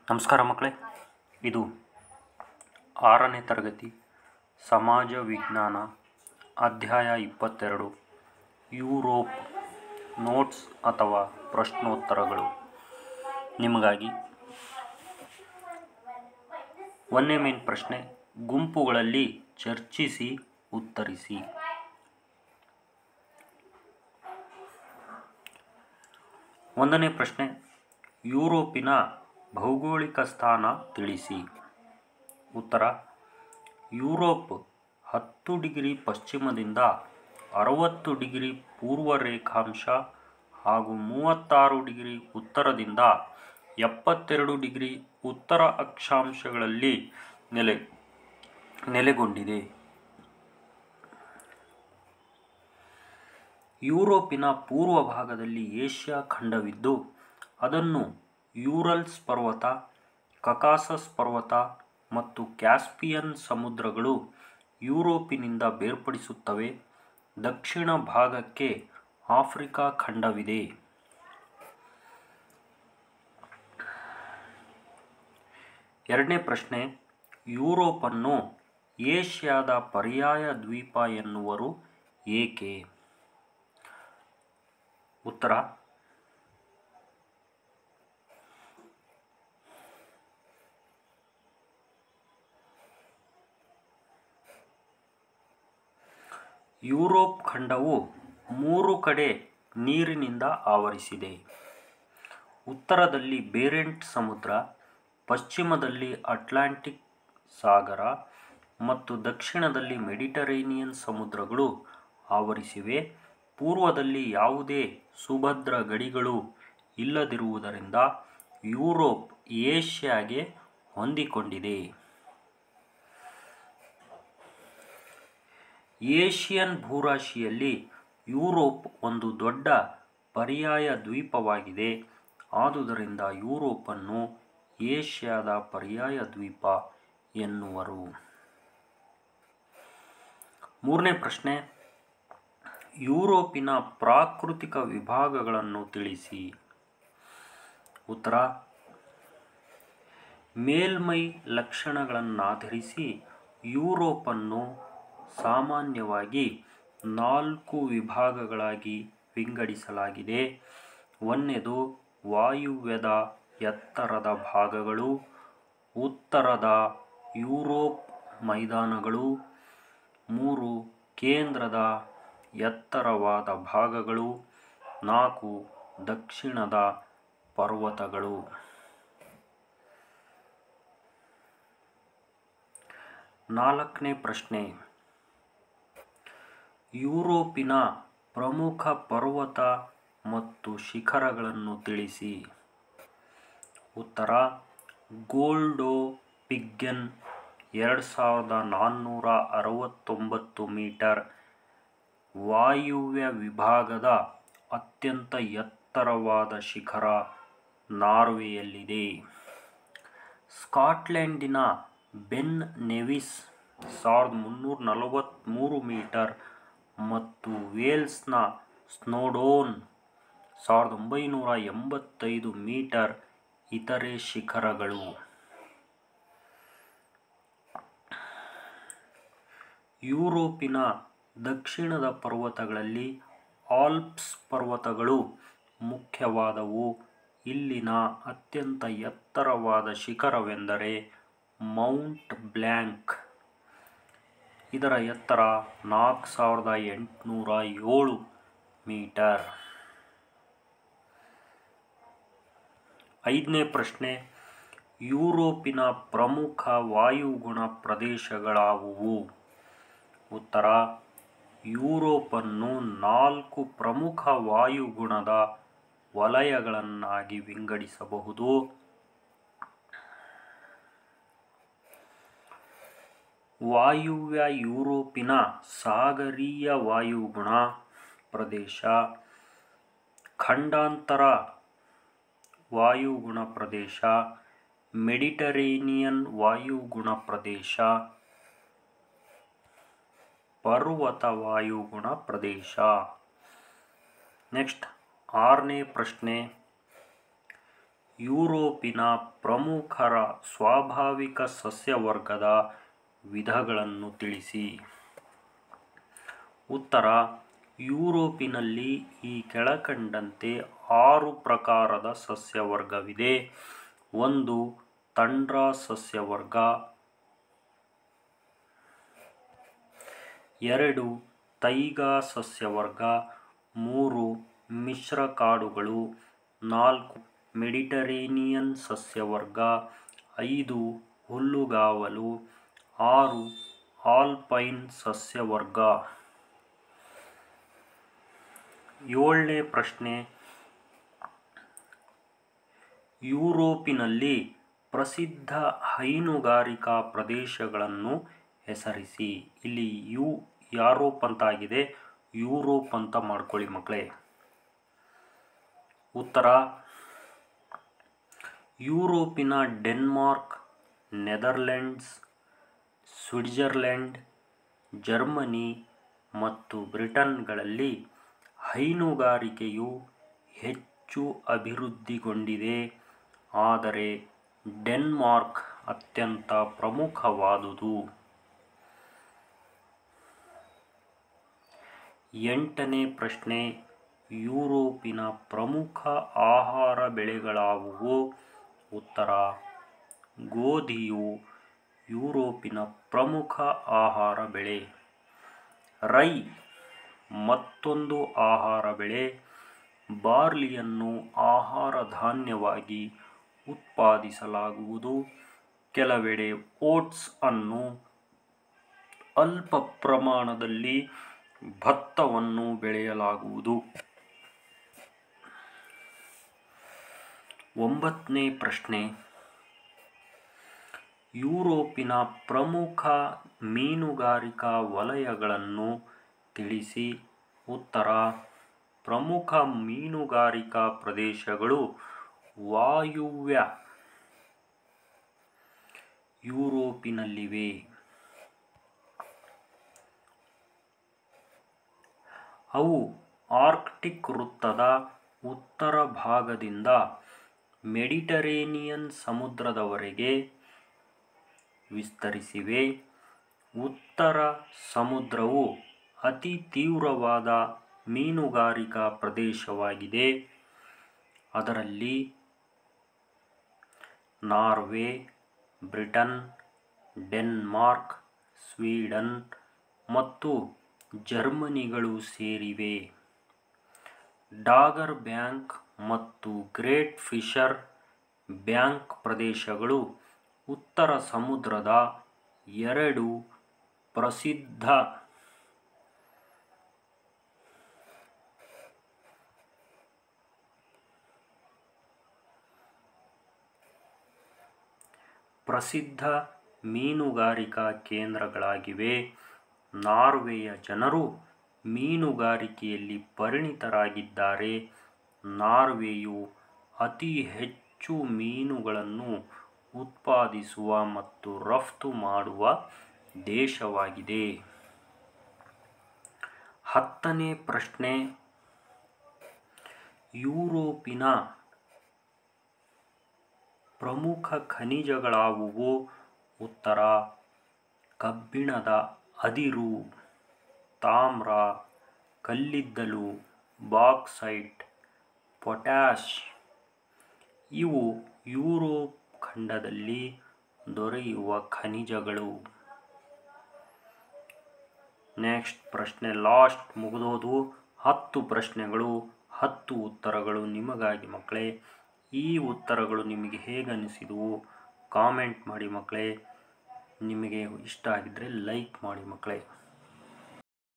ನಮಸ್ಕಾರ ಮಕ್ಕಳೇ ಇದು ಆರನೇ ತರಗತಿ ಸಮಾಜ ವಿಜ್ಞಾನ ಅಧ್ಯಾಯ ಇಪ್ಪತ್ತೆರಡು ಯುರೋಪ್ ನೋಟ್ಸ್ ಅಥವಾ ಪ್ರಶ್ನೋತ್ತರಗಳು ನಿಮಗಾಗಿ ಒಂದನೇ ಮೇನ್ ಪ್ರಶ್ನೆ ಗುಂಪುಗಳಲ್ಲಿ ಚರ್ಚಿಸಿ ಉತ್ತರಿಸಿ ಒಂದನೇ ಪ್ರಶ್ನೆ ಯುರೋಪಿನ ಭೌಗೋಳಿಕ ಸ್ಥಾನ ತಿಳಿಸಿ ಉತ್ತರ ಯುರೋಪ್ ಹತ್ತು ಡಿಗ್ರಿ ಪಶ್ಚಿಮದಿಂದ ಅರವತ್ತು ಡಿಗ್ರಿ ಪೂರ್ವ ರೇಖಾಂಶ ಹಾಗೂ ಮೂವತ್ತಾರು ಡಿಗ್ರಿ ಉತ್ತರದಿಂದ ಎಪ್ಪತ್ತೆರಡು ಡಿಗ್ರಿ ಉತ್ತರ ಅಕ್ಷಾಂಶಗಳಲ್ಲಿ ನೆಲೆ ನೆಲೆಗೊಂಡಿದೆ ಯುರೋಪಿನ ಪೂರ್ವ ಭಾಗದಲ್ಲಿ ಏಷ್ಯಾ ಖಂಡವಿದ್ದು ಅದನ್ನು ಯೂರಲ್ಸ್ ಪರ್ವತ ಕಕಾಸಸ್ ಪರ್ವತ ಮತ್ತು ಕ್ಯಾಸ್ಪಿಯನ್ ಸಮುದ್ರಗಳು ಯುರೋಪಿನಿಂದ ಬೇರ್ಪಡಿಸುತ್ತವೆ ದಕ್ಷಿಣ ಭಾಗಕ್ಕೆ ಆಫ್ರಿಕಾ ಖಂಡವಿದೆ ಎರಡನೇ ಪ್ರಶ್ನೆ ಯುರೋಪನ್ನು ಏಷ್ಯಾದ ಪರ್ಯಾಯ ದ್ವೀಪ ಎನ್ನುವರು ಏಕೆ ಉತ್ತರ ಯುರೋಪ್ ಖಂಡವು ಮೂರು ಕಡೆ ನೀರಿನಿಂದ ಆವರಿಸಿದೆ ಉತ್ತರದಲ್ಲಿ ಬೇರೆಂಟ್ ಸಮುದ್ರ ಪಶ್ಚಿಮದಲ್ಲಿ ಅಟ್ಲಾಂಟಿಕ್ ಸಾಗರ ಮತ್ತು ದಕ್ಷಿಣದಲ್ಲಿ ಮೆಡಿಟರೇನಿಯನ್ ಸಮುದ್ರಗಳು ಆವರಿಸಿವೆ ಪೂರ್ವದಲ್ಲಿ ಯಾವುದೇ ಸುಭದ್ರ ಗಡಿಗಳು ಇಲ್ಲದಿರುವುದರಿಂದ ಯುರೋಪ್ ಏಷ್ಯಾಗೆ ಹೊಂದಿಕೊಂಡಿದೆ ಏಷಿಯನ್ ಭೂರಾಶಿಯಲ್ಲಿ ಯುರೋಪ್ ಒಂದು ದೊಡ್ಡ ಪರ್ಯಾಯ ದ್ವೀಪವಾಗಿದೆ ಆದುದರಿಂದ ಯುರೋಪನ್ನು ಏಷ್ಯಾದ ಪರ್ಯಾಯ ದ್ವೀಪ ಎನ್ನುವರು ಮೂರನೇ ಪ್ರಶ್ನೆ ಯುರೋಪಿನ ಪ್ರಾಕೃತಿಕ ವಿಭಾಗಗಳನ್ನು ತಿಳಿಸಿ ಉತ್ತರ ಮೇಲ್ಮೈ ಲಕ್ಷಣಗಳನ್ನಾಧರಿಸಿ ಯುರೋಪನ್ನು ಸಾಮಾನ್ಯವಾಗಿ ನಾಲ್ಕು ವಿಭಾಗಗಳಾಗಿ ವಿಂಗಡಿಸಲಾಗಿದೆ ಒಂದನೇದು ವಾಯುವ್ಯದ ಎತ್ತರದ ಭಾಗಗಳು ಉತ್ತರದ ಯುರೋಪ್ ಮೈದಾನಗಳು ಮೂರು ಕೇಂದ್ರದ ಎತ್ತರವಾದ ಭಾಗಗಳು ನಾಲ್ಕು ದಕ್ಷಿಣದ ಪರ್ವತಗಳು ನಾಲ್ಕನೇ ಪ್ರಶ್ನೆ ಯುರೋಪಿನ ಪ್ರಮುಖ ಪರ್ವತ ಮತ್ತು ಶಿಖರಗಳನ್ನು ತಿಳಿಸಿ ಉತ್ತರ ಗೋಲ್ಡೋ ಪಿಗ್ಗನ್ ಎರಡು ಸಾವಿರದ ನಾನ್ನೂರ ಅರವತ್ತೊಂಬತ್ತು ಮೀಟರ್ ವಾಯುವ್ಯ ವಿಭಾಗದ ಅತ್ಯಂತ ಎತ್ತರವಾದ ಶಿಖರ ನಾರ್ವೆಯಲ್ಲಿದೆ ಸ್ಕಾಟ್ಲೆಂಡಿನ ಬೆನ್ ನೆವಿಸ್ ಸಾವಿರದ ಮುನ್ನೂರ ನಲವತ್ತ್ಮೂರು ಮೀಟರ್ ಮತ್ತು ವೇಲ್ಸ್ನ ಸ್ನೋಡೋನ್ ಸಾವಿರದ ಒಂಬೈನೂರ ಎಂಬತ್ತೈದು ಮೀಟರ್ ಇತರೆ ಶಿಖರಗಳು ಯುರೋಪಿನ ದಕ್ಷಿಣದ ಪರ್ವತಗಳಲ್ಲಿ ಆಲ್ಪ್ಸ್ ಪರ್ವತಗಳು ಮುಖ್ಯವಾದವು ಇಲ್ಲಿನ ಅತ್ಯಂತ ಎತ್ತರವಾದ ಶಿಖರವೆಂದರೆ ಮೌಂಟ್ ಬ್ಲ್ಯಾಂಕ್ ಇದರ ಎತ್ತರ ನಾಲ್ಕು ಸಾವಿರದ ಎಂಟುನೂರ ಏಳು ಮೀಟರ್ ಐದನೇ ಪ್ರಶ್ನೆ ಯುರೋಪಿನ ಪ್ರಮುಖ ವಾಯುಗುಣ ಪ್ರದೇಶಗಳಾವುವು ಉತ್ತರ ಯುರೋಪನ್ನು ನಾಲ್ಕು ಪ್ರಮುಖ ವಾಯುಗುಣದ ವಲಯಗಳನ್ನಾಗಿ ವಿಂಗಡಿಸಬಹುದು ವಾಯುವ್ಯ ಯುರೋಪಿನ ಸಾಗರೀಯ ವಾಯುಗುಣ ಪ್ರದೇಶ ಖಂಡಾಂತರ ವಾಯುಗುಣ ಪ್ರದೇಶ ಮೆಡಿಟರೇನಿಯನ್ ವಾಯುಗುಣ ಪ್ರದೇಶ ಪರ್ವತ ವಾಯುಗುಣ ಪ್ರದೇಶ ನೆಕ್ಸ್ಟ್ ಆರನೇ ಪ್ರಶ್ನೆ ಯುರೋಪಿನ ಪ್ರಮುಖರ ಸ್ವಾಭಾವಿಕ ಸಸ್ಯವರ್ಗದ ವಿಧಗಳನ್ನು ತಿಳಿಸಿ ಉತ್ತರ ಯುರೋಪಿನಲ್ಲಿ ಈ ಕೆಳಕಂಡಂತೆ ಆರು ಪ್ರಕಾರದ ಸಸ್ಯವರ್ಗವಿದೆ ಒಂದು ತಂಡ್ರ ಸಸ್ಯವರ್ಗ ಎರಡು ತೈಗಾ ಸಸ್ಯವರ್ಗ ಮೂರು ಮಿಶ್ರ ಕಾಡುಗಳು ನಾಲ್ಕು ಮೆಡಿಟರೇನಿಯನ್ ಸಸ್ಯವರ್ಗ ಐದು ಹುಲ್ಲುಗಾವಲು ಆರು ಆಲ್ಪೈನ್ ಸಸ್ಯವರ್ಗ ಏಳನೇ ಪ್ರಶ್ನೆ ಯುರೋಪಿನಲ್ಲಿ ಪ್ರಸಿದ್ಧ ಹೈನುಗಾರಿಕಾ ಪ್ರದೇಶಗಳನ್ನು ಹೆಸರಿಸಿ ಇಲ್ಲಿ ಯು ಯಾರೋಪ್ ಅಂತ ಆಗಿದೆ ಯುರೋಪ್ ಅಂತ ಮಾಡ್ಕೊಳ್ಳಿ ಮಕ್ಕಳೇ ಉತ್ತರ ಯುರೋಪಿನ ಡೆನ್ಮಾರ್ಕ್ ನೆದರ್ಲೆಂಡ್ಸ್ ಸ್ವಿಟ್ಜರ್ಲೆಂಡ್ ಜರ್ಮನಿ ಮತ್ತು ಬ್ರಿಟನ್ಗಳಲ್ಲಿ ಹೈನುಗಾರಿಕೆಯು ಹೆಚ್ಚು ಅಭಿವೃದ್ಧಿಗೊಂಡಿದೆ ಆದರೆ ಡೆನ್ಮಾರ್ಕ್ ಅತ್ಯಂತ ಪ್ರಮುಖವಾದುದು ಎಂಟನೇ ಪ್ರಶ್ನೆ ಯುರೋಪಿನ ಪ್ರಮುಖ ಆಹಾರ ಬೆಳೆಗಳಾವುವು ಉತ್ತರ ಗೋಧಿಯು ಯುರೋಪಿನ ಪ್ರಮುಖ ಆಹಾರ ಬೆಳೆ ರೈ ಮತ್ತೊಂದು ಆಹಾರ ಬೆಳೆ ಬಾರ್ಲಿಯನ್ನು ಆಹಾರ ಧಾನ್ಯವಾಗಿ ಉತ್ಪಾದಿಸಲಾಗುವುದು ಕೆಲವೆಡೆ ಓಟ್ಸ್ ಅನ್ನು ಅಲ್ಪ ಪ್ರಮಾಣದಲ್ಲಿ ಭತ್ತವನ್ನು ಬೆಳೆಯಲಾಗುವುದು ಒಂಬತ್ತನೇ ಪ್ರಶ್ನೆ ಯುರೋಪಿನ ಪ್ರಮುಖ ಮೀನುಗಾರಿಕಾ ವಲಯಗಳನ್ನು ತಿಳಿಸಿ ಉತ್ತರ ಪ್ರಮುಖ ಮೀನುಗಾರಿಕಾ ಪ್ರದೇಶಗಳು ವಾಯುವ್ಯ ಯುರೋಪಿನಲ್ಲಿವೆ ಅವು ಆರ್ಕ್ಟಿಕ್ ವೃತ್ತದ ಉತ್ತರ ಭಾಗದಿಂದ ಮೆಡಿಟರೇನಿಯನ್ ಸಮುದ್ರದವರೆಗೆ ವಿಸ್ತರಿಸಿವೆ ಉತ್ತರ ಸಮುದ್ರವು ಅತಿ ತೀವ್ರವಾದ ಮೀನುಗಾರಿಕಾ ಪ್ರದೇಶವಾಗಿದೆ ಅದರಲ್ಲಿ ನಾರ್ವೆ ಬ್ರಿಟನ್ ಡೆನ್ಮಾರ್ಕ್ ಸ್ವೀಡನ್ ಮತ್ತು ಜರ್ಮನಿಗಳು ಸೇರಿವೆ ಡಾಗರ್ ಬ್ಯಾಂಕ್ ಮತ್ತು ಗ್ರೇಟ್ ಫಿಶರ್ ಬ್ಯಾಂಕ್ ಪ್ರದೇಶಗಳು ಉತ್ತರ ಸಮುದ್ರದ ಎರಡು ಪ್ರಸಿದ್ಧ ಪ್ರಸಿದ್ಧ ಮೀನುಗಾರಿಕಾ ಕೇಂದ್ರಗಳಾಗಿವೆ ನಾರ್ವೆಯ ಜನರು ಮೀನುಗಾರಿಕೆಯಲ್ಲಿ ಪರಿಣಿತರಾಗಿದ್ದಾರೆ ನಾರ್ವೆಯು ಅತಿ ಹೆಚ್ಚು ಮೀನುಗಳನ್ನು ಉತ್ಪಾದಿಸುವ ಮತ್ತು ರಫ್ತು ಮಾಡುವ ದೇಶವಾಗಿದೆ ಹತ್ತನೇ ಪ್ರಶ್ನೆ ಯುರೋಪಿನ ಪ್ರಮುಖ ಖನಿಜಗಳಾವುವು ಉತ್ತರ ಕಬ್ಬಿಣದ ಅದಿರು ತಾಮ್ರ ಕಲ್ಲಿದ್ದಲು ಬಾಕ್ಸೈಟ್ ಪೊಟ್ಯಾಷ್ ಇವು ಯುರೋಪ್ ಖಂಡದಲ್ಲಿ ದೊರೆಯುವ ಖನಿಜಗಳು ನೆಕ್ಸ್ಟ್ ಪ್ರಶ್ನೆ ಲಾಸ್ಟ್ ಮುಗಿದೋದು ಹತ್ತು ಪ್ರಶ್ನೆಗಳು ಹತ್ತು ಉತ್ತರಗಳು ನಿಮಗಾಗಿ ಮಕ್ಕಳೇ ಈ ಉತ್ತರಗಳು ನಿಮಗೆ ಹೇಗೆ ಅನಿಸಿದವು ಕಾಮೆಂಟ್ ಮಾಡಿ ಮಕ್ಕಳೇ ನಿಮಗೆ ಇಷ್ಟ ಆಗಿದ್ದರೆ ಲೈಕ್ ಮಾಡಿ ಮಕ್ಕಳೇ